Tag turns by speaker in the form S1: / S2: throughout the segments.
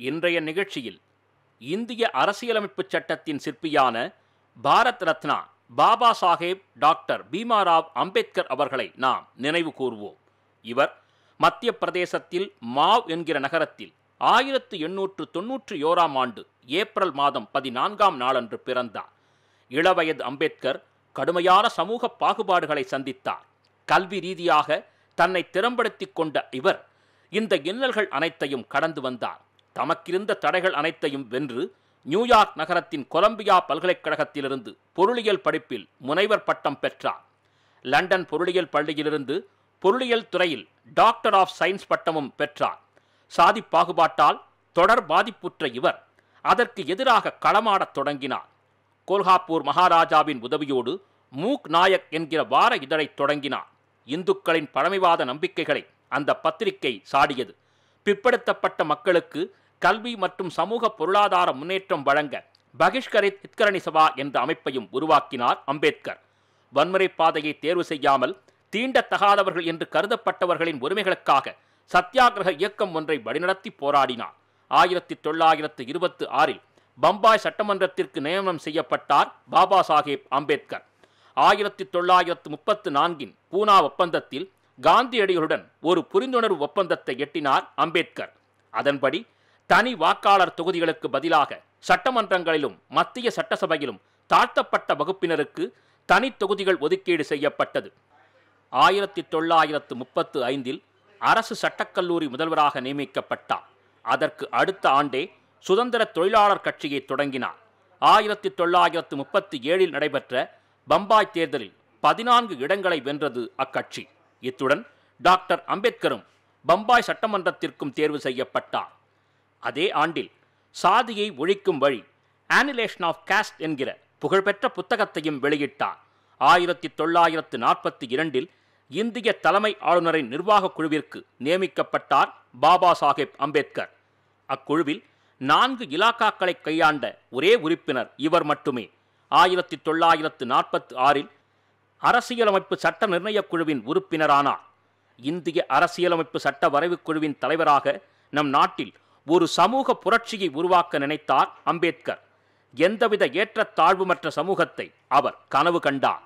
S1: இன்றைய நிகழ்ச்சியில் இந்திய அரசியலமைப்புச் சட்டத்தின் சிற்பியான பாரத் ரத்னா பாபா சாஹேப் டாக்டர் பீமாராவ் அம்பேத்கர் அவர்களை நாம் நினைவு கூர்வோம் இவர் மத்திய பிரதேசத்தில் மாவ் என்கிற நகரத்தில் ஆயிரத்து எண்ணூற்று தொன்னூற்றி ஓராம் ஆண்டு ஏப்ரல் மாதம் பதினான்காம் நாளன்று பிறந்தார் இளவயது அம்பேத்கர் கடுமையான சமூக பாகுபாடுகளை சந்தித்தார் கல்வி ரீதியாக தன்னை திறம்படுத்திக் கொண்ட இவர் இந்த இன்னல்கள் அனைத்தையும் கடந்து வந்தார் தமக்கிருந்த தடைகள் அனைத்தையும் வென்று நியூயார்க் நகரத்தின் கொலம்பியா பல்கலைக்கழகத்திலிருந்து பொருளியல் படிப்பில் முனைவர் பட்டம் பெற்றார் லண்டன் பொருளியல் பள்ளியிலிருந்து பொருளியல் துறையில் டாக்டர் ஆஃப் சயின்ஸ் பட்டமும் பெற்றார் சாதி பாகுபாட்டால் தொடர் பாதிப்புற்ற இவர் அதற்கு எதிராக களமாடத் தொடங்கினார் கோல்ஹாப்பூர் மகாராஜாவின் உதவியோடு மூக் நாயக் என்கிற வார இதழை தொடங்கினார் இந்துக்களின் பழமைவாத நம்பிக்கைகளை அந்த பத்திரிகை சாடியது பிற்படுத்தப்பட்ட மக்களுக்கு கல்வி மற்றும் சமூக பொருளாதார முன்னேற்றம் வழங்க பகிஷ்கரித் இத்கரணி சபா என்ற அமைப்பையும் உருவாக்கினார் அம்பேத்கர் வன்முறை பாதையை தேர்வு செய்யாமல் தீண்டத்தகாதவர்கள் என்று கருதப்பட்டவர்களின் உரிமைகளுக்காக சத்தியாகிரக இயக்கம் ஒன்றை வழிநடத்தி போராடினார் ஆயிரத்தி தொள்ளாயிரத்து இருபத்தி ஆறில் பம்பாய் சட்டமன்றத்திற்கு நியமனம் செய்யப்பட்டார் பாபா சாஹேப் அம்பேத்கர் ஆயிரத்தி தொள்ளாயிரத்து முப்பத்து நான்கின் பூனா ஒப்பந்தத்தில் காந்தியடிகளுடன் ஒரு புரிந்துணர்வு ஒப்பந்தத்தை எட்டினார் அம்பேத்கர் அதன்படி தனி வாக்காளர் தொகுதிகளுக்கு பதிலாக சட்டமன்றங்களிலும் மத்திய சட்டசபையிலும் தாழ்த்தப்பட்ட வகுப்பினருக்கு தனி தொகுதிகள் ஒதுக்கீடு செய்யப்பட்டது ஆயிரத்தி தொள்ளாயிரத்து முப்பத்து ஐந்தில் அரசு சட்டக்கல்லூரி முதல்வராக நியமிக்கப்பட்டார் அதற்கு அடுத்த ஆண்டே சுதந்திர தொழிலாளர் கட்சியை தொடங்கினார் ஆயிரத்தி தொள்ளாயிரத்து முப்பத்தி ஏழில் நடைபெற்ற பம்பாய் தேர்தலில் பதினான்கு இடங்களை வென்றது அக்கட்சி இத்துடன் டாக்டர் அம்பேத்கரும் பம்பாய் சட்டமன்றத்திற்கும் தேர்வு செய்யப்பட்டார் அதே ஆண்டில் சாதியை ஒழிக்கும் வழி ஆனிலேஷன் ஆஃப் காஸ்ட் என்கிற புகழ்பெற்ற புத்தகத்தையும் வெளியிட்டார் ஆயிரத்தி தொள்ளாயிரத்து நாற்பத்தி இரண்டில் இந்திய தலைமை ஆளுநரின் நிர்வாகக் குழுவிற்கு நியமிக்கப்பட்டார் பாபா சாஹேப் அம்பேத்கர் அக்குழுவில் நான்கு இலாக்காக்களை கையாண்ட ஒரே உறுப்பினர் இவர் மட்டுமே ஆயிரத்தி தொள்ளாயிரத்து நாற்பத்தி ஆறில் அரசியலமைப்பு சட்ட நிர்ணயக் குழுவின் உறுப்பினரானார் இந்திய அரசியலமைப்பு சட்ட வரைவுக் குழுவின் தலைவராக நம் நாட்டில் ஒரு சமூக புரட்சியை உருவாக்க நினைத்தார் அம்பேத்கர் எந்தவித ஏற்றத்தாழ்வுமற்ற சமூகத்தை அவர் கனவு கண்டார்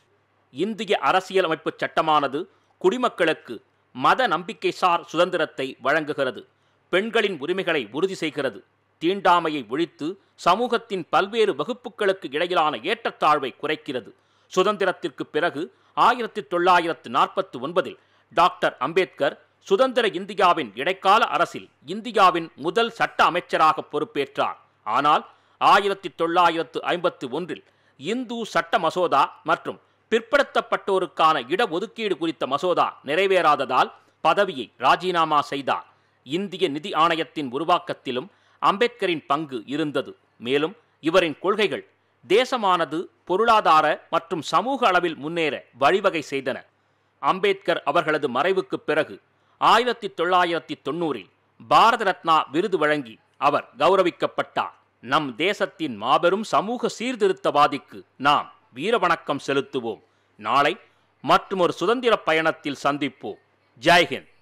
S1: இந்திய அரசியலமைப்பு சட்டமானது குடிமக்களுக்கு மத நம்பிக்கைசார் சுதந்திரத்தை வழங்குகிறது பெண்களின் உரிமைகளை உறுதி செய்கிறது தீண்டாமையை ஒழித்து சமூகத்தின் பல்வேறு வகுப்புகளுக்கு இடையிலான ஏற்றத்தாழ்வை குறைக்கிறது சுதந்திரத்திற்கு பிறகு ஆயிரத்தி தொள்ளாயிரத்து நாற்பத்தி ஒன்பதில் டாக்டர் அம்பேத்கர் சுதந்திர இந்தியாவின் இடைக்கால அரசில் இந்தியாவின் முதல் சட்ட அமைச்சராக பொறுப்பேற்றார் ஆனால் ஆயிரத்தி தொள்ளாயிரத்து ஐம்பத்தி ஒன்றில் இந்து சட்ட மசோதா மற்றும் பிற்படுத்தப்பட்டோருக்கான இடஒதுக்கீடு குறித்த மசோதா நிறைவேறாததால் பதவியை ராஜினாமா செய்தார் இந்திய நிதி ஆணையத்தின் உருவாக்கத்திலும் அம்பேத்கரின் பங்கு இருந்தது மேலும் இவரின் கொள்கைகள் தேசமானது பொருளாதார மற்றும் சமூக அளவில் முன்னேற வழிவகை செய்தன அம்பேத்கர் அவர்களது மறைவுக்கு பிறகு ஆயிரத்தி தொள்ளாயிரத்தி தொண்ணூறில் பாரத ரத்னா விருது வழங்கி அவர் கௌரவிக்கப்பட்டார் நம் தேசத்தின் மாபெரும் சமூக சீர்திருத்தவாதிக்கு நாம் வீரவணக்கம் செலுத்துவோம் நாளை மற்றும் ஒரு சுதந்திர பயணத்தில் சந்திப்போம் ஜெய்ஹிந்த்